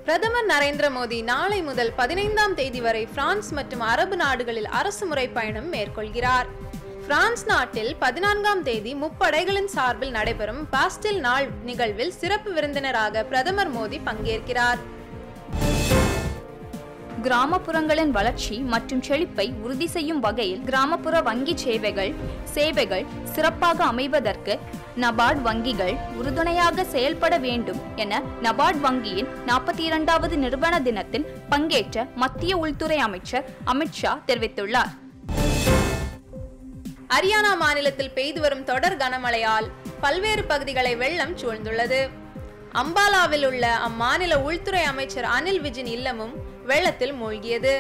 பிரதமர் நரேந்திர மோடி நாளை முதல் பதினைந்தாம் தேதி வரை பிரான்ஸ் மற்றும் அரபு நாடுகளில் அரசுமுறை பயணம் மேற்கொள்கிறார் பிரான்ஸ் நாட்டில் பதினான்காம் தேதி முப்படைகளின் சார்பில் நடைபெறும் பாஸ்டில் நாள் நிகழ்வில் சிறப்பு விருந்தினராக பிரதமர் மோடி பங்கேற்கிறார் கிராமப்புறங்களின் வளர்ச்சி மற்றும் செழிப்பை உறுதி செய்யும் வகையில் கிராமப்புற வங்கி சேவைகள் சேவைகள் சிறப்பாக அமைவதற்கு நபார்ட் வங்கிகள் உறுதுணையாக செயல்பட வேண்டும் என நபார்ட் வங்கியின் நாற்பத்தி இரண்டாவது நிறுவன தினத்தில் பங்கேற்ற மத்திய உள்துறை அமைச்சர் அமித்ஷா தெரிவித்துள்ளார் ஹரியானா மாநிலத்தில் பெய்து வரும் தொடர் கனமழையால் பல்வேறு பகுதிகளை வெள்ளம் சூழ்ந்துள்ளது அம்பாலாவில் உள்ள அம்மாநில உள்துறை அமைச்சர் அனில் விஜின் இல்லமும் வெள்ளத்தில் மூழ்கியது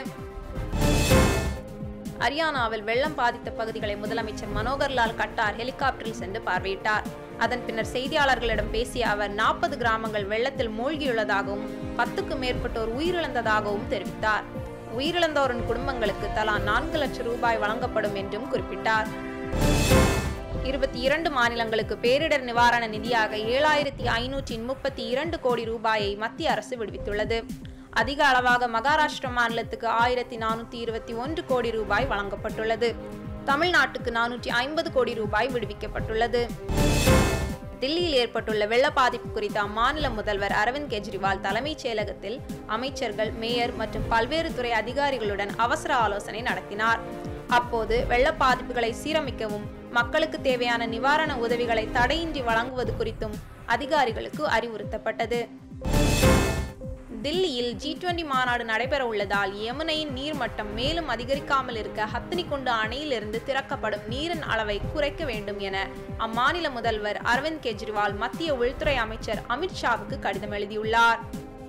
ஹரியானாவில் வெள்ளம் பாதித்த பகுதிகளை முதலமைச்சர் மனோகர்லால் கட்டார் ஹெலிகாப்டரில் சென்று பார்வையிட்டார் அதன் பின்னர் செய்தியாளர்களிடம் பேசிய அவர் நாற்பது கிராமங்கள் வெள்ளத்தில் மூழ்கியுள்ளதாகவும் பத்துக்கும் மேற்பட்டோர் உயிரிழந்ததாகவும் தெரிவித்தார் உயிரிழந்தோரின் குடும்பங்களுக்கு தலா நான்கு லட்சம் ரூபாய் வழங்கப்படும் என்றும் குறிப்பிட்டார் இருபத்தி இரண்டு மாநிலங்களுக்கு பேரிடர் நிவாரண நிதியாக ஏழாயிரத்தி ஐநூற்றி முப்பத்தி இரண்டு கோடி ரூபாயை மத்திய அரசு விடுவித்துள்ளது அதிக அளவாக மகாராஷ்டிரா மாநிலத்துக்கு ஆயிரத்தி நானூற்றி இருபத்தி ஒன்று கோடி ரூபாய் வழங்கப்பட்டுள்ளது தமிழ்நாட்டுக்கு நானூற்றி ஐம்பது கோடி ரூபாய் விடுவிக்கப்பட்டுள்ளது தில்லியில் ஏற்பட்டுள்ள வெள்ள பாதிப்பு குறித்து அம்மாநில முதல்வர் அரவிந்த் கெஜ்ரிவால் தலைமைச் செயலகத்தில் அமைச்சர்கள் மேயர் மற்றும் பல்வேறு துறை அதிகாரிகளுடன் அவசர ஆலோசனை நடத்தினார் அப்போது வெள்ள பாதிப்புகளை சீரமைக்கவும் மக்களுக்கு தேவையான நிவாரண உதவிகளை தடையின்றி வழங்குவது குறித்தும் அதிகாரிகளுக்கு அறிவுறுத்தப்பட்டது தில்லியில் ஜி டுவெண்டி மாநாடு நடைபெற உள்ளதால் யமுனையின் நீர்மட்டம் மேலும் அதிகரிக்காமல் இருக்க ஹத்தினிக்குண்டு அணையிலிருந்து திறக்கப்படும் நீரின் அளவை குறைக்க வேண்டும் என அம்மாநில முதல்வர் அரவிந்த் கெஜ்ரிவால் மத்திய உள்துறை அமைச்சர் அமித்ஷாவுக்கு கடிதம் எழுதியுள்ளார்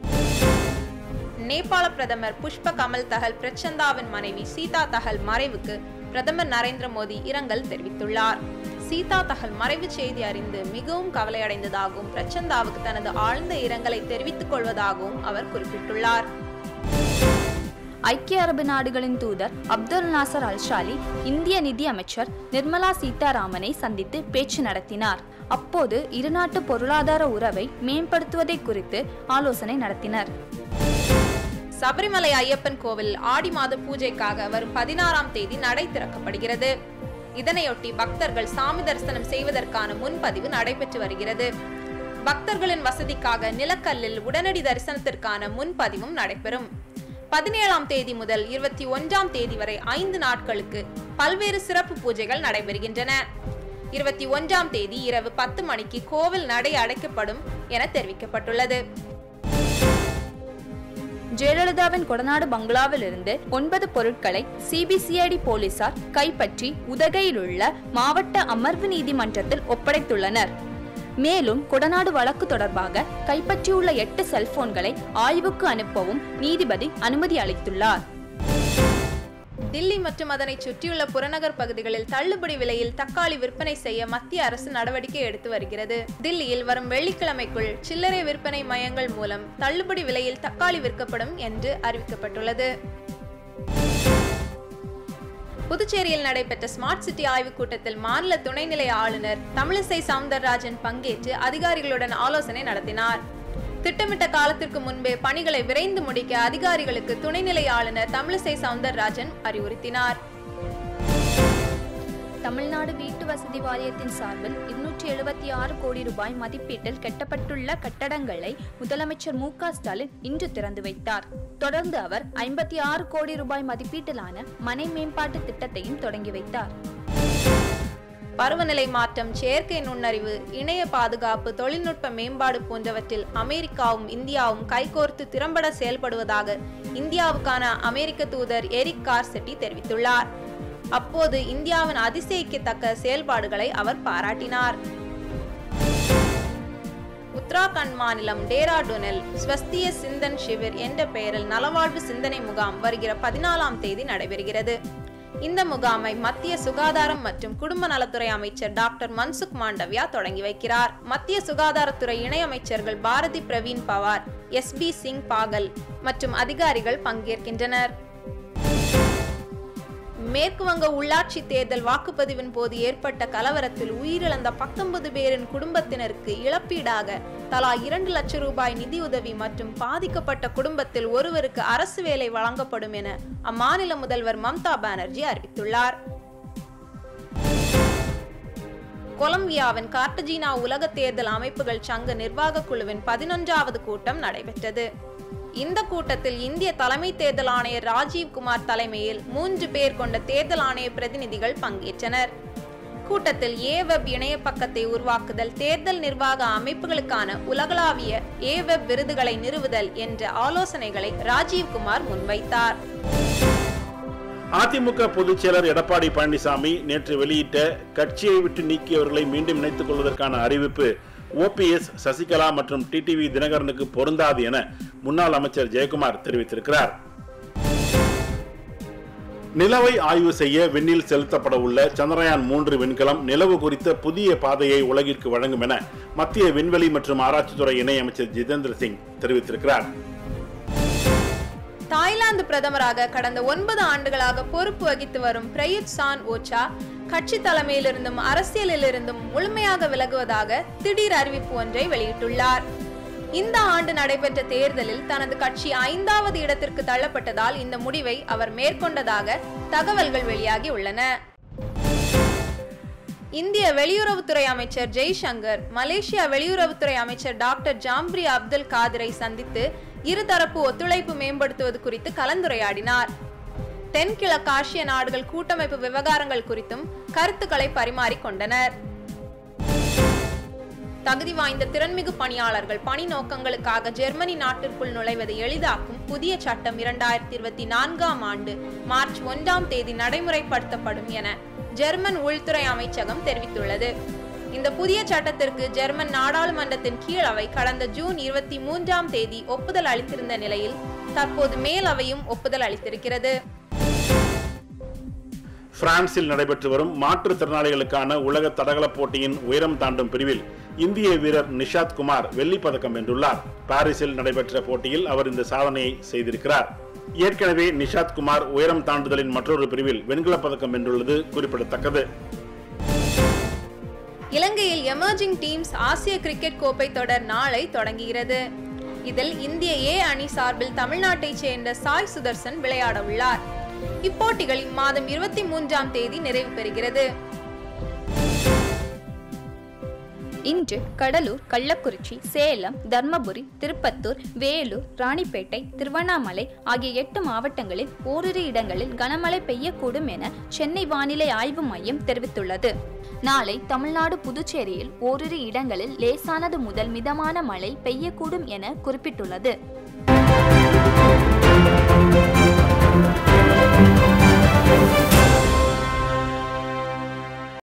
நேபாள பிரதமர் புஷ்ப கமல் தஹல் பிரச்சந்தாவின் மனைவி சீதா தஹல் மறைவுக்கு பிரதமர் நரேந்திர மோடி இரங்கல் தெரிவித்துள்ளார் சீதா தகல் மறைவு செய்தி அறிந்து மிகவும் கவலையடைந்ததாகவும் பிரச்சந்தாவுக்கு தனது ஆழ்ந்த இரங்கலை தெரிவித்துக் கொள்வதாகவும் அவர் குறிப்பிட்டுள்ளார் ஐக்கிய அரபு நாடுகளின் தூதர் அப்துல் நாசர் அல்ஷாலி இந்திய நிதி அமைச்சர் நிர்மலா சீதாராமனை சந்தித்து பேச்சு நடத்தினார் அப்போது இருநாட்டு பொருளாதார உறவை மேம்படுத்துவதை குறித்து ஆலோசனை நடத்தினர் சபரிமலை ஐயப்பன் கோவில் ஆடி மாத பூஜைக்காக வரும் பதினாறாம் தேதி நடை திறக்கப்படுகிறது இதனையொட்டி பக்தர்கள் சாமி தரிசனம் செய்வதற்கான முன்பதிவு நடைபெற்று வருகிறது பக்தர்களின் வசதிக்காக நிலக்கல்லில் உடனடி தரிசனத்திற்கான முன்பதிவும் நடைபெறும் பதினேழாம் தேதி முதல் இருபத்தி ஒன்றாம் தேதி வரை ஐந்து நாட்களுக்கு பல்வேறு சிறப்பு பூஜைகள் நடைபெறுகின்றன இருபத்தி ஒன்றாம் தேதி இரவு பத்து மணிக்கு கோவில் நடை அடைக்கப்படும் என தெரிவிக்கப்பட்டுள்ளது ஜெயலலிதாவின் கொடநாடு பங்களாவில் இருந்து ஒன்பது பொருட்களை சிபிசிஐடி போலீசார் கைப்பற்றி உதகையில் உள்ள மாவட்ட அமர்வு நீதிமன்றத்தில் ஒப்படைத்துள்ளனர் மேலும் கொடநாடு வழக்கு தொடர்பாக கைப்பற்றியுள்ள எட்டு செல்போன்களை ஆய்வுக்கு அனுப்பவும் நீதிபதி அனுமதி அளித்துள்ளார் தில்லி மற்றும் அதனை சுற்றியுள்ள புறநகர் பகுதிகளில் தள்ளுபடி விலையில் தக்காளி விற்பனை செய்ய மத்திய அரசு நடவடிக்கை எடுத்து வருகிறது தில்லியில் வரும் வெள்ளிக்கிழமைக்குள் சில்லறை விற்பனை மையங்கள் மூலம் தள்ளுபடி விலையில் தக்காளி விற்கப்படும் என்று அறிவிக்கப்பட்டுள்ளது புதுச்சேரியில் நடைபெற்ற ஸ்மார்ட் சிட்டி ஆய்வுக் கூட்டத்தில் மாநில துணைநிலை ஆளுநர் தமிழிசை சவுந்தரராஜன் பங்கேற்று அதிகாரிகளுடன் ஆலோசனை நடத்தினார் திட்டமிட்ட காலத்திற்கு முன்பே பணிகளை விரைந்து முடிக்க அதிகாரிகளுக்கு துணைநிலை ஆளுநர் தமிழிசை சவுந்தரராஜன் அறிவுறுத்தினார் தமிழ்நாடு வீட்டு வசதி வாரியத்தின் சார்பில் இருநூற்றி எழுபத்தி ஆறு கோடி ரூபாய் மதிப்பீட்டில் கட்டப்பட்டுள்ள கட்டடங்களை முதலமைச்சர் மு க ஸ்டாலின் இன்று திறந்து வைத்தார் தொடர்ந்து அவர் ஐம்பத்தி ஆறு கோடி ரூபாய் மதிப்பீட்டிலான மனை மேம்பாட்டு திட்டத்தையும் தொடங்கி வைத்தார் பருவநிலை மாற்றம் செயற்கை நுண்ணறிவு இணைய பாதுகாப்பு தொழில்நுட்ப மேம்பாடு போன்றவற்றில் அமெரிக்காவும் இந்தியாவும் கைகோர்த்து திறம்பட செயல்படுவதாக இந்தியாவுக்கான அமெரிக்க தூதர் எரிக் கார்செட்டி தெரிவித்துள்ளார் அப்போது இந்தியாவின் அதிசயிக்கத்தக்க செயல்பாடுகளை அவர் பாராட்டினார் உத்தராகண்ட் மாநிலம் டேராடூனில் ஸ்வஸ்திய சிந்தன் ஷிவிர் என்ற பெயரில் நலவாழ்வு சிந்தனை முகாம் வருகிற பதினாலாம் தேதி நடைபெறுகிறது இந்த முகாமை மத்திய சுகாதாரம் மற்றும் குடும்ப நலத்துறை அமைச்சர் டாக்டர் மன்சுக் மாண்டவியா தொடங்கி வைக்கிறார் மத்திய சுகாதாரத்துறை இணையமைச்சர்கள் பாரதி பிரவீன் பவார் எஸ் பி சிங் பாகல் மற்றும் அதிகாரிகள் பங்கேற்கின்றனர் மேற்கு வங்க உள்ளாட்சி தேர்தல் வாக்குப்பதிவின் போது ஏற்பட்ட கலவரத்தில் உயிரிழந்த பத்தொன்பது பேரின் குடும்பத்தினருக்கு இழப்பீடாக தலா இரண்டு லட்சம் ரூபாய் நிதியுதவி மற்றும் பாதிக்கப்பட்ட குடும்பத்தில் ஒருவருக்கு அரசு வேலை வழங்கப்படும் என அம்மாநில முதல்வர் மம்தா பானர்ஜி அறிவித்துள்ளார் கொலம்பியாவின் கார்டஜீனா உலக தேர்தல் அமைப்புகள் சங்க நிர்வாக குழுவின் பதினொன்றாவது கூட்டம் நடைபெற்றது இந்த கூட்டத்தில் இந்திய தலைமை தேர்தல் ஆணையர் ராஜீவ் குமார் தலைமையில் மூன்று பேர் கொண்ட தேர்தல் ஆணைய பிரதிநிதிகள் பங்கேற்றனர் கூட்டத்தில் ஏவெப் இணைய பக்கத்தை உருவாக்குதல் தேர்தல் நிர்வாக அமைப்புகளுக்கான உலகளாவிய ஏவெப் விருதுகளை நிறுவுதல் என்ற ஆலோசனைகளை ராஜீவ்குமார் முன்வைத்தார் அதிமுக பொதுச் செயலர் எடப்பாடி பழனிசாமி நேற்று வெளியிட்ட கட்சியை விட்டு நீக்கியவர்களை மீண்டும் இணைத்துக் கொள்வதற்கான அறிவிப்பு ஓபிஎஸ் சசிகலா மற்றும் டிடிவி தினகரனுக்கு பொருந்தாது என முன்னாள் அமைச்சர் ஜெயக்குமார் தெரிவித்திருக்கிறார் நிலவை ஆய்வு செய்ய விண்ணில் செலுத்தப்பட உள்ள சந்திரயான் மூன்று விண்கலம் நிலவு குறித்த புதிய பாதையை உலகிற்கு வழங்கும் என மத்திய விண்வெளி மற்றும் ஆராய்ச்சித்துறை இணையமைச்சர் ஜிதேந்திர சிங் தெரிவித்திருக்கிறார் தாய்லாந்து பிரதமராக கடந்த ஒன்பது ஆண்டுகளாக பொறுப்பு வகித்து வரும் பிரயுத் சான் ஓச்சா கட்சி தலைமையிலிருந்தும் அரசியலிலிருந்தும் முழுமையாக விலகுவதாக திடீர் அறிவிப்பு ஒன்றை வெளியிட்டுள்ளார் இந்த ஆண்டு நடைபெற்ற தேர்தலில் தனது கட்சி ஐந்தாவது இடத்திற்கு தள்ளப்பட்டதால் இந்த முடிவை அவர் மேற்கொண்டதாக தகவல்கள் வெளியாகி உள்ளன இந்திய வெளியுறவுத்துறை அமைச்சர் ஜெய்சங்கர் மலேசியா வெளியுறவுத்துறை அமைச்சர் டாக்டர் ஜாம்ப்ரி அப்துல் காதிரை சந்தித்து இருதரப்பு ஒத்துழைப்பு மேம்படுத்துவது குறித்து கலந்துரையாடினார் தென்கிழக்காசிய நாடுகள் கூட்டமைப்பு விவகாரங்கள் குறித்தும் கருத்துக்களை பரிமாறிக்கொண்டனர் தகுதி வாய்ந்த திறன்மிகு பணியாளர்கள் பணி நோக்கங்களுக்காக ஜெர்மனி நாட்டிற்குள் நுழைவதை எளிதாக்கும் புதிய சட்டம் இரண்டாயிரத்தி இருபத்தி நான்காம் ஆண்டு மார்ச் ஒன்றாம் தேதி நடைமுறைப்படுத்தப்படும் என ஜெர்மன் உள்துறை அமைச்சகம் தெரிவித்துள்ளது இந்த புதிய சட்டத்திற்கு ஜெர்மன் நாடாளுமன்றத்தின் கீழவை கடந்த ஜூன் இருபத்தி மூன்றாம் தேதி ஒப்புதல் அளித்திருந்த நிலையில் தற்போது மேலவையும் ஒப்புதல் அளித்திருக்கிறது பிரான்சில் நடைபெற்று வரும் மாற்றுத்திறனாளிகளுக்கான உலக தடகள போட்டியின் உயரம் தாண்டும் பிரிவில் இந்திய வீரர் நிஷாத் குமார் வெள்ளிப் பதக்கம் வென்றுள்ளார் பாரிஸில் நடைபெற்ற போட்டியில் அவர் இந்த சாதனையை செய்திருக்கிறார் ஏற்கனவே நிஷாத் குமார் உயரம் தாண்டுதலின் மற்றொரு பிரிவில் வெண்கலப் பதக்கம் வென்றுள்ளது குறிப்பிடத்தக்கது இலங்கையில் எமர்ஜிங் டீம்ஸ் ஆசிய கிரிக்கெட் கோப்பை தொடர் நாளை தொடங்குகிறது இதில் இந்திய ஏ அணி சார்பில் தமிழ்நாட்டைச் சேர்ந்த சாய் சுதர்சன் விளையாட உள்ளார் இப்போட்டிகள் இம்மாதம் இருபத்தி மூன்றாம் தேதி நிறைவு பெறுகிறது இன்று கடலூர் கள்ளக்குறிச்சி சேலம் தர்மபுரி திருப்பத்தூர் வேலூர் ராணிப்பேட்டை திருவண்ணாமலை ஆகிய எட்டு மாவட்டங்களில் ஓரிரு இடங்களில் கனமழை பெய்யக்கூடும் என சென்னை வானிலை ஆய்வு மையம் தெரிவித்துள்ளது நாளை தமிழ்நாடு புதுச்சேரியில் ஓரிரு இடங்களில் லேசானது முதல் மிதமான மழை பெய்யக்கூடும் என குறிப்பிட்டுள்ளது